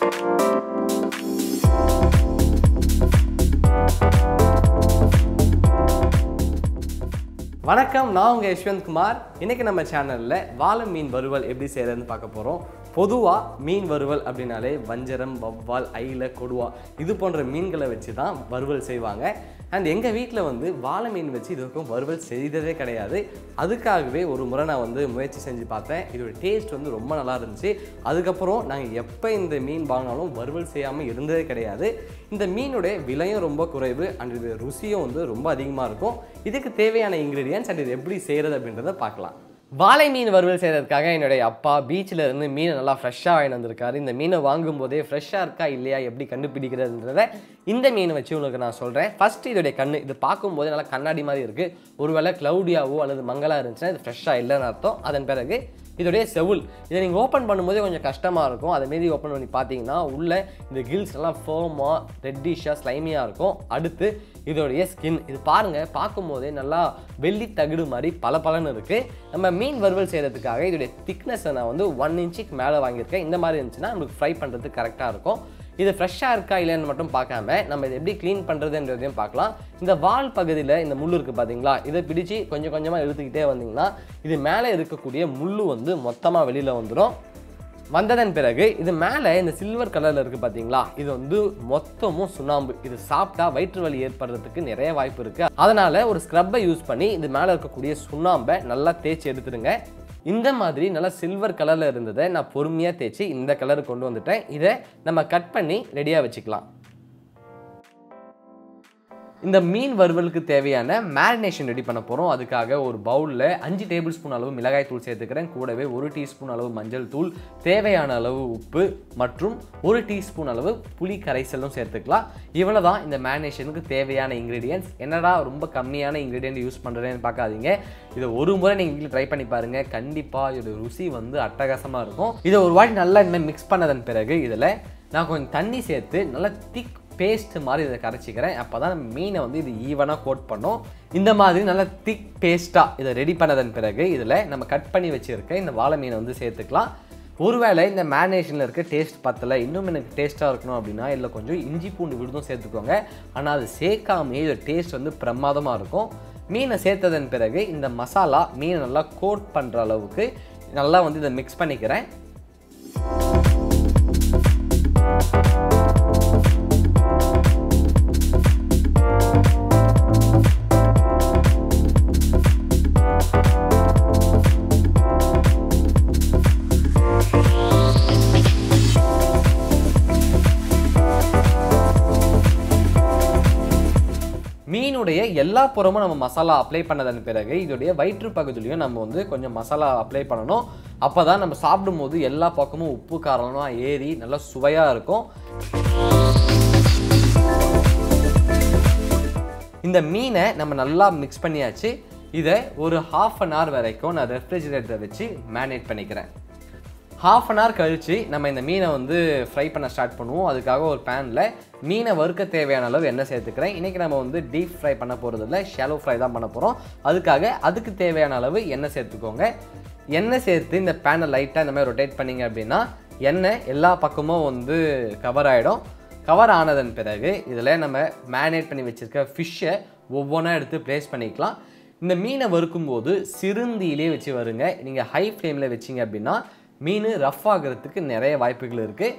வணக்கம் நான் உங்கள் யஷ்வந்த் குமார் இன்னைக்கு நம்ம சேனலில் வாழை மீன் வறுவல் எப்படி செய்கிறதுன்னு பார்க்க போகிறோம் பொதுவாக மீன் வறுவல் அப்படின்னாலே வஞ்சரம் வவ்வால் ஐல கொடுவா இது போன்ற மீன்களை வச்சு தான் வறுவல் செய்வாங்க அண்ட் எங்கள் வீட்டில் வந்து வாழை மீன் வச்சு இது வரைக்கும் வறுவல் செய்ததே கிடையாது அதுக்காகவே ஒரு முறை நான் வந்து முயற்சி செஞ்சு பார்த்தேன் இதோட டேஸ்ட் வந்து ரொம்ப நல்லா இருந்துச்சு அதுக்கப்புறம் நாங்கள் எப்போ இந்த மீன் வாங்கினாலும் வறுவல் செய்யாமல் இருந்ததே கிடையாது இந்த மீனுடைய விலையும் ரொம்ப குறைவு அண்ட் இது ருசியும் வந்து ரொம்ப அதிகமாக இருக்கும் இதுக்கு தேவையான இன்க்ரீடியன்ஸ் அண்ட் இது எப்படி செய்கிறது அப்படின்றத பார்க்கலாம் வாழை மீன் வறுவல் செய்கிறதுக்காக என்னுடைய அப்பா பீச்சில் இருந்து மீனை நல்லா ஃப்ரெஷ்ஷாக வாங்கிட்டு வந்திருக்காரு இந்த மீனை வாங்கும் போதே ஃப்ரெஷ்ஷாக இருக்கா இல்லையா எப்படி கண்டுபிடிக்கிறதுன்றத இந்த மீனை வச்சு உங்களுக்கு நான் சொல்கிறேன் ஃபஸ்ட்டு இதோடைய கண்ணு இது பார்க்கும்போதே நல்லா கண்ணாடி மாதிரி இருக்குது ஒருவேளை க்ளவுடியாவோ அல்லது மங்கலாக இருந்துச்சுன்னா இது ஃப்ரெஷ்ஷாக இல்லைன்னு அர்த்தம் அதன் பிறகு இதோடைய செவுல் இதை நீங்கள் ஓப்பன் பண்ணும்போதே கொஞ்சம் கஷ்டமாக இருக்கும் அதை மாரி ஓப்பன் பண்ணி பார்த்தீங்கன்னா உள்ள இந்த கில்ஸ் எல்லாம் ஃபோமாக ரெட்டிஷாக ஸ்லைமியாக இருக்கும் அடுத்து இதோடைய ஸ்கின் இது பாருங்கள் பார்க்கும்போதே நல்லா வெள்ளி தகுடு மாதிரி பல பலன்னு இருக்குது நம்ம மீன் வறுவல் செய்கிறதுக்காக இதோடைய திக்னஸை நான் வந்து ஒன் இன்ச்சுக்கு மேலே வாங்கியிருக்கேன் இந்த மாதிரி இருந்துச்சுன்னா நமக்கு ஃப்ரை பண்ணுறதுக்கு கரெக்டாக இருக்கும் இது ஃப்ரெஷ்ஷாக இருக்கா இல்லைன்னு மட்டும் பார்க்காம நம்ம இதை எப்படி க்ளீன் பண்ணுறதுன்றதையும் பார்க்கலாம் இந்த வால் பகுதியில் இந்த முள் இருக்குது பார்த்தீங்களா இதை பிடிச்சி கொஞ்சம் கொஞ்சமாக இழுத்துக்கிட்டே வந்தீங்கன்னா இது மேலே இருக்கக்கூடிய முள் வந்து மொத்தமாக வெளியில் வந்துடும் வந்ததன் பிறகு இது மேலே இந்த சில்வர் கலரில் இருக்குது பார்த்தீங்களா இது வந்து மொத்தமும் சுண்ணாம்பு இது சாப்பிட்டா வயிற்று வலி ஏற்படுறதுக்கு நிறைய வாய்ப்பு இருக்குது அதனால் ஒரு ஸ்க்ரப்பை யூஸ் பண்ணி இது மேலே இருக்கக்கூடிய சுண்ணாம்பை நல்லா தேய்ச்சி எடுத்துடுங்க இந்த மாதிரி நல்லா சில்வர் கலரில் இருந்ததை நான் பொறுமையாக தேய்ச்சி இந்த கலருக்கு கொண்டு வந்துட்டேன் இதை நம்ம கட் பண்ணி ரெடியாக வச்சுக்கலாம் இந்த மீன் வறுவலுக்கு தேவையான மேரினேஷன் ரெடி பண்ண போகிறோம் அதுக்காக ஒரு பவுலில் அஞ்சு டேபிள் ஸ்பூன் அளவு மிளகாய் தூள் சேர்த்துக்கிறேன் கூடவே ஒரு டீஸ்பூன் அளவு மஞ்சள் தூள் தேவையான அளவு உப்பு மற்றும் ஒரு டீஸ்பூன் அளவு புளி கரைசலும் சேர்த்துக்கலாம் இவ்வளோ தான் இந்த மேரினேஷனுக்கு தேவையான இன்க்ரீடியன்ஸ் என்னடா ரொம்ப கம்மியான இன்க்ரீடியன்ட் யூஸ் பண்ணுறேன்னு பார்க்காதீங்க இதை ஒரு முறை நீங்கள் வீட்டில் ட்ரை பண்ணி பாருங்கள் கண்டிப்பாக இதோட ருசி வந்து அட்டகாசமாக இருக்கும் இதை ஒரு வாட்டி நல்லா இனிமேல் மிக்ஸ் பண்ணதன் பிறகு இதில் நான் கொஞ்சம் தண்ணி சேர்த்து நல்லா திக் பேஸ்ட் மாதிரி இதை கரைச்சிக்கிறேன் அப்போ தான் நம்ம மீனை வந்து இது ஈவனாக கோட் பண்ணும் இந்த மாதிரி நல்லா திக் பேஸ்ட்டாக இதை ரெடி பண்ணதன் பிறகு இதில் நம்ம கட் பண்ணி வச்சுருக்க இந்த வாழை மீனை வந்து சேர்த்துக்கலாம் ஒருவேளை இந்த மேரினேஷனில் இருக்க டேஸ்ட் பத்தலை இன்னும் எனக்கு டேஸ்ட்டாக இருக்கணும் அப்படின்னா இல்லை கொஞ்சம் இஞ்சி பூண்டு விழுதும் சேர்த்துக்கோங்க ஆனால் அது சேர்க்காமே இதோட டேஸ்ட் வந்து பிரமாதமாக இருக்கும் மீனை சேர்த்ததன் பிறகு இந்த மசாலா மீனை நல்லா கோட் பண்ணுற அளவுக்கு நல்லா வந்து இதை மிக்ஸ் பண்ணிக்கிறேன் மீனுடைய எல்லா புறமும் நம்ம மசாலா அப்ளை பண்ணதன் பிறகு இதோடைய வயிற்று பகுதியிலையும் நம்ம வந்து கொஞ்சம் மசாலா அப்ளை பண்ணணும் அப்போ தான் நம்ம சாப்பிடும்போது எல்லா பக்கமும் உப்பு காரம்லாம் ஏறி நல்லா சுவையாக இருக்கும் இந்த மீனை நம்ம நல்லா மிக்ஸ் பண்ணியாச்சு இதை ஒரு ஹாஃப் அன் ஹவர் வரைக்கும் நான் ரெஃப்ரிஜிரேட்டரை வச்சு மேரினேட் பண்ணிக்கிறேன் ஹாஃப் அன் ஹவர் கழித்து நம்ம இந்த மீனை வந்து ஃப்ரை பண்ண ஸ்டார்ட் பண்ணுவோம் அதுக்காக ஒரு பேனில் மீனை வறுக்க தேவையான அளவு எண்ணெய் சேர்த்துக்கிறேன் இன்றைக்கி நம்ம வந்து டீப் ஃப்ரை பண்ண போகிறது இல்லை ஷாலோ ஃப்ரை தான் பண்ண போகிறோம் அதுக்காக அதுக்கு தேவையான அளவு எண்ணெய் சேர்த்துக்கோங்க எண்ணெய் சேர்த்து இந்த பேனை லைட்டாக இந்த மாதிரி ரொட்டேட் பண்ணிங்க அப்படின்னா எண்ணெய் எல்லா பக்கமும் வந்து கவர் ஆகிடும் கவர் ஆனதன் பிறகு இதில் நம்ம மேரினேட் பண்ணி வச்சுருக்க ஃபிஷ்ஷை ஒவ்வொன்றா எடுத்து ப்ளேஸ் பண்ணிக்கலாம் இந்த மீனை வறுக்கும்போது சிறுந்தியிலே வச்சு வருங்க நீங்கள் ஹை ஃப்ளேமில் வச்சிங்க அப்படின்னா மீன் ரஃப் ஆகிறதுக்கு நிறைய வாய்ப்புகள் இருக்குது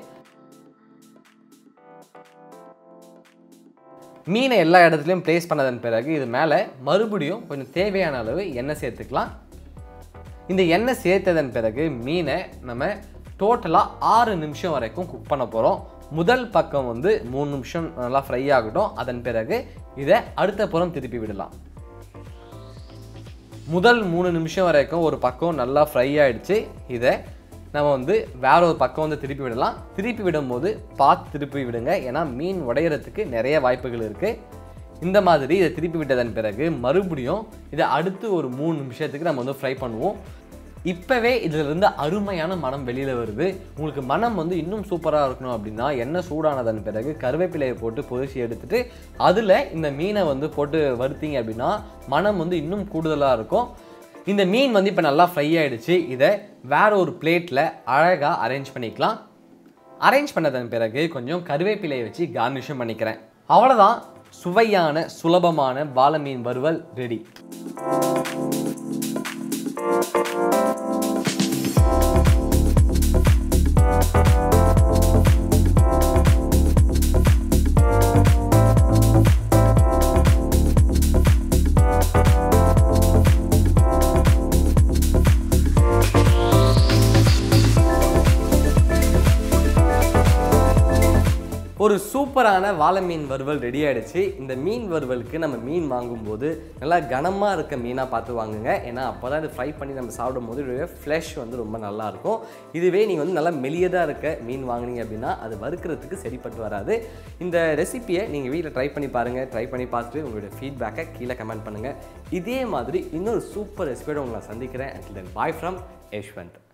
மீனை எல்லா இடத்துலையும் ப்ளேஸ் பண்ணதன் பிறகு இது மேலே மறுபடியும் கொஞ்சம் தேவையான அளவு எண்ணெய் சேர்த்துக்கலாம் இந்த எண்ணெய் சேர்த்ததன் பிறகு மீனை நம்ம டோட்டலாக ஆறு நிமிஷம் வரைக்கும் குக் பண்ண போகிறோம் முதல் பக்கம் வந்து மூணு நிமிஷம் நல்லா ஃப்ரை ஆகட்டும் அதன் பிறகு இதை அடுத்த புறம் திருப்பி விடலாம் முதல் மூணு நிமிஷம் வரைக்கும் ஒரு பக்கம் நல்லா ஃப்ரை ஆயிடுச்சு இதை நம்ம வந்து வேற ஒரு பக்கம் வந்து திருப்பி விடலாம் திருப்பி விடும்போது பார்த்து திருப்பி விடுங்க ஏன்னா மீன் உடையிறதுக்கு நிறைய வாய்ப்புகள் இருக்குது இந்த மாதிரி இதை திருப்பி விட்டதன் பிறகு மறுபடியும் இதை அடுத்து ஒரு மூணு நிமிஷத்துக்கு நம்ம வந்து ஃப்ரை பண்ணுவோம் இப்போவே இதிலிருந்து அருமையான மனம் வெளியில் வருது உங்களுக்கு மனம் வந்து இன்னும் சூப்பராக இருக்கணும் அப்படின்னா எண்ணெய் சூடானதன் பிறகு கருவேப்பிலையை போட்டு பொரிச்சு எடுத்துட்டு அதில் இந்த மீனை வந்து போட்டு வறுத்தீங்க அப்படின்னா மனம் வந்து இன்னும் கூடுதலாக இருக்கும் இந்த மீன் வந்து இப்போ நல்லா ஃப்ரை ஆயிடுச்சு இதை வேற ஒரு பிளேட்டில் அழகாக அரேஞ்ச் பண்ணிக்கலாம் அரேஞ்ச் பண்ணதன் பிறகு கொஞ்சம் கருவேப்பிலையை வச்சு கார்னிஷும் பண்ணிக்கிறேன் அவ்வளோதான் சுவையான சுலபமான வாழை மீன் வறுவல் ரெடி ஒரு சூப்பரான வாழை மீன் வறுவல் ரெடி ஆயிடுச்சு இந்த மீன் வறுவலுக்கு நம்ம மீன் வாங்கும்போது நல்லா கனமாக இருக்க மீனாக பார்த்து வாங்குங்க ஏன்னா அப்போ தான் இது ஃப்ரை பண்ணி நம்ம சாப்பிடும் போது இதோடைய ஃப்ளஷ் வந்து ரொம்ப நல்லா இருக்கும் இதுவே நீங்கள் வந்து நல்லா மெலியதாக இருக்க மீன் வாங்குனீங்க அப்படின்னா அது வறுக்கிறதுக்கு சரிப்பட்டு வராது இந்த ரெசிபியை நீங்கள் வீட்டில் ட்ரை பண்ணி பாருங்கள் ட்ரை பண்ணி பார்த்துட்டு உங்களுடைய ஃபீட்பேக்கை கீழே கமெண்ட் பண்ணுங்கள் இதே மாதிரி இன்னொரு சூப்பர் ரெசிபியோட உங்களை சந்திக்கிறேன் and then bye from Yashwant